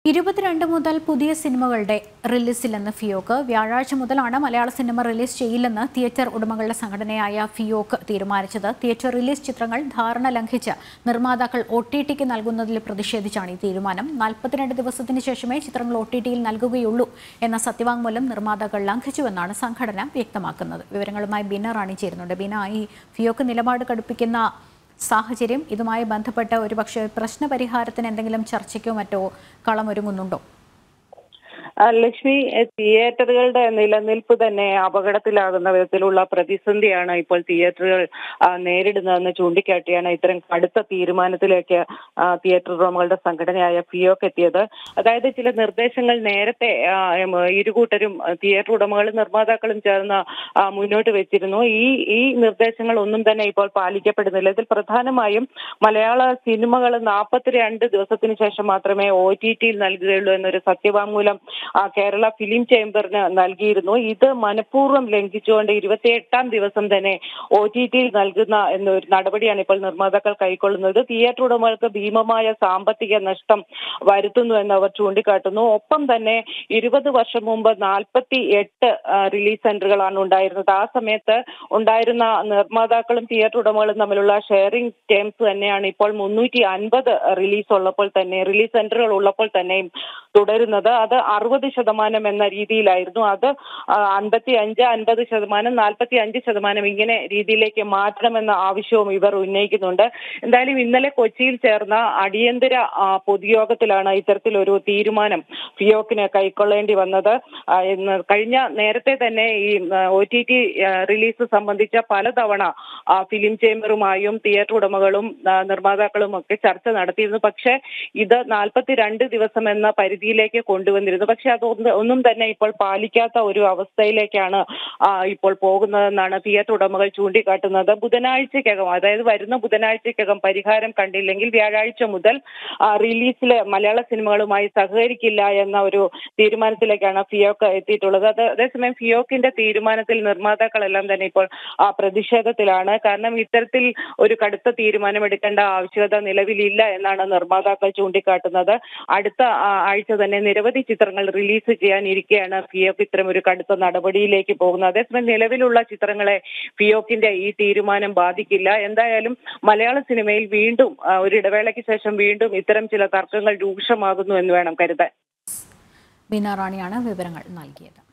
ഇരുപത്തിരണ്ട് മുതൽ പുതിയ സിനിമകളുടെ റിലീസിലെന്ന് ഫിയോക്ക് വ്യാഴാഴ്ച മുതലാണ് മലയാള സിനിമ റിലീസ് ചെയ്യില്ലെന്ന് തിയേറ്റർ ഉടമകളുടെ സംഘടനയായ ഫിയോക്ക് തീരുമാനിച്ചത് തിയേറ്റർ റിലീസ് ചിത്രങ്ങൾ ധാരണ ലംഘിച്ച് നിർമ്മാതാക്കൾ ഒ ടി ടിക്ക് നൽകുന്നതിൽ പ്രതിഷേധിച്ചാണ് ഈ തീരുമാനം നാൽപ്പത്തിരണ്ട് ദിവസത്തിന് ശേഷമേ ചിത്രങ്ങൾ ഒ ടി ടിയിൽ നൽകുകയുള്ളൂ എന്ന സത്യവാങ്മൂലം നിർമ്മാതാക്കൾ ലംഘിച്ചുവെന്നാണ് സംഘടന വ്യക്തമാക്കുന്നത് വിവരങ്ങളുമായി ബീന റാണി ചേരുന്നുണ്ട് ബീന ഈ ഫിയോക്ക് നിലപാട് കടുപ്പിക്കുന്ന സാഹചര്യം ഇതുമായി ബന്ധപ്പെട്ട് ഒരുപക്ഷെ പ്രശ്നപരിഹാരത്തിന് എന്തെങ്കിലും ചർച്ചയ്ക്കോ മറ്റോ കളമൊരുങ്ങുന്നുണ്ടോ ആ, ലക്ഷ്മി എ, തിയേറ്ററുകളുടെ നിലനിൽപ്പ് തന്നെ അപകടത്തിലാകുന്ന വിധത്തിലുള്ള പ്രതിസന്ധിയാണ് ഇപ്പോൾ തിയേറ്ററുകൾ ആ, നേരിടുന്നതെന്ന് ചൂണ്ടിക്കാട്ടിയാണ് ഇത്തരം കടുത്ത തീരുമാനത്തിലേക്ക് ആ, തിയേറ്റർ ഉടമകളുടെ സംഘടനയായ ഫിയോക്ക് എത്തിയത് അതായത് ചില നിർദ്ദേശങ്ങൾ നേരത്തെ ആ, എം, ഇരുകൂട്ടരും ആ, തിയേറ്റർ ഉടമകളും നിർമ്മാതാക്കളും ചേർന്ന് ആ, മുന്നോട്ട് വെച്ചിരുന്നു ഈ ഈ നിർദ്ദേശങ്ങൾ ഒന്നും തന്നെ ഇപ്പോൾ പാലിക്കപ്പെടുന്നില്ല ഇതിൽ പ്രധാനമായും മലയാള സിനിമകൾ നാൽപ്പത്തിരണ്ട് ദിവസത്തിന് ശേഷം മാത്രമേ ഒ ടി ടിയിൽ നൽകുകയുള്ളൂ എന്നൊരു സത്യവാങ്മൂലം ആ, കേരള ഫിലിം ചേംബറിന് നൽകിയിരുന്നു ഇത് മനഃപൂർവ്വം ലംഘിച്ചുകൊണ്ട് ഇരുപത്തിയെട്ടാം ദിവസം തന്നെ ഒ ടി ടിയിൽ നൽകുന്ന എന്നൊരു നടപടിയാണ് ഇപ്പോൾ നിർമ്മാതാക്കൾ കൈക്കൊള്ളുന്നത് തിയേറ്റർ ഉടമകൾക്ക് ഭീമമായ സാമ്പത്തിക നഷ്ടം വരുത്തുന്നു എന്ന് അവർ ചൂണ്ടിക്കാട്ടുന്നു ഒപ്പം തന്നെ ഇരുപത് വർഷം മുമ്പ് നാൽപ്പത്തി എട്ട് റിലീസ് സെന്ററുകളാണ് ഉണ്ടായിരുന്നത് ആ സമയത്ത് ഉണ്ടായിരുന്ന നിർമ്മാതാക്കളും തിയേറ്റർ ഉടമകളും തമ്മിലുള്ള ഷെയറിംഗ് ടേംസ് തന്നെയാണ് ഇപ്പോൾ മുന്നൂറ്റി അൻപത് റിലീസ് ഉള്ളപ്പോൾ തന്നെ റിലീസ് സെന്ററുകൾ ഉള്ളപ്പോൾ തന്നെയും തുടരുന്നത് അത് അറുപത് ശതമാനം എന്ന രീതിയിലായിരുന്നു അത് അൻപത്തി അഞ്ച് അൻപത് ശതമാനം നാൽപ്പത്തി അഞ്ച് ശതമാനം ഇങ്ങനെ രീതിയിലേക്ക് മാറ്റണമെന്ന ആവശ്യവും ഇവർ ഉന്നയിക്കുന്നുണ്ട് എന്തായാലും ഇന്നലെ കൊച്ചിയിൽ ചേർന്ന അടിയന്തര ആ, പൊതുയോഗത്തിലാണ് ഇത്തരത്തിലൊരു തീരുമാനം ഫിയോക്കിന് കൈക്കൊള്ളേണ്ടി വന്നത് ആ, ഇന്ന് കഴിഞ്ഞ നേരത്തെ തന്നെ ഈ ഒ ടി ടി റിലീസ് സംബന്ധിച്ച പലതവണ ആ, ഫിലിം ചേംബറുമായും തിയേറ്റർ ഉടമകളും ആ, നിർമ്മാതാക്കളും ഒക്കെ ചർച്ച നടത്തിയിരുന്നു പക്ഷേ ഇത് നാൽപ്പത്തിരണ്ട് ദിവസം എന്ന പരിധിയിലേക്ക് കൊണ്ടുവന്നിരുന്നു പക്ഷെ അതൊന്നും ഒന്നും തന്നെ ഇപ്പോൾ പാലിക്കാത്ത ഒരു അവസ്ഥയിലേക്കാണ് ആ, ഇപ്പോൾ പോകുന്നതെന്നാണ് തിയേറ്റർ ഉടമകൾ ചൂണ്ടിക്കാട്ടുന്നത് ബുധനാഴ്ചക്കകം അതായത് വരുന്ന ബുധനാഴ്ചക്കകം പരിഹാരം കണ്ടില്ലെങ്കിൽ വ്യാഴാഴ്ച മുതൽ ആ, റിലീസിൽ മലയാള സിനിമകളുമായി സഹകരിക്കില്ല എന്ന ഒരു തീരുമാനത്തിലേക്കാണ് ഫിയോക്ക് എത്തിയിട്ടുള്ളത് അത് അതേസമയം ഫിയോക്കിന്റെ തീരുമാനത്തിൽ നിർമ്മാതാക്കളെല്ലാം തന്നെ ഇപ്പോൾ ആ, പ്രതിഷേധത്തിലാണ് കാരണം ഇത്തരത്തിൽ ഒരു കടുത്ത തീരുമാനമെടുക്കേണ്ട ആവശ്യകത നിലവിലില്ല എന്നാണ് നിർമ്മാതാക്കൾ ചൂണ്ടിക്കാട്ടുന്നത് അടുത്ത ആ, ആഴ്ച തന്നെ നിരവധി ചിത്രങ്ങൾ റിലീസ് ചെയ്യാനിരിക്കെയാണ് ഫിയോക്ക് ഇത്തരം ഒരു കടുത്ത നടപടിയിലേക്ക് പോകുന്നത് അതേസമയം നിലവിലുള്ള ചിത്രങ്ങളെ ഫിയോക്കിന്റെ ഈ തീരുമാനം ബാധിക്കില്ല എന്തായാലും മലയാള സിനിമയിൽ വീണ്ടും ആ, ഒരു ഇടവേളയ്ക്ക് ശേഷം വീണ്ടും ഇത്തരം ചില തർക്കങ്ങൾ രൂക്ഷമാകുന്നു എന്ന് വേണം കരുതാൻ ബീന റാണിയാണ് വിവരങ്ങൾ നൽകിയത്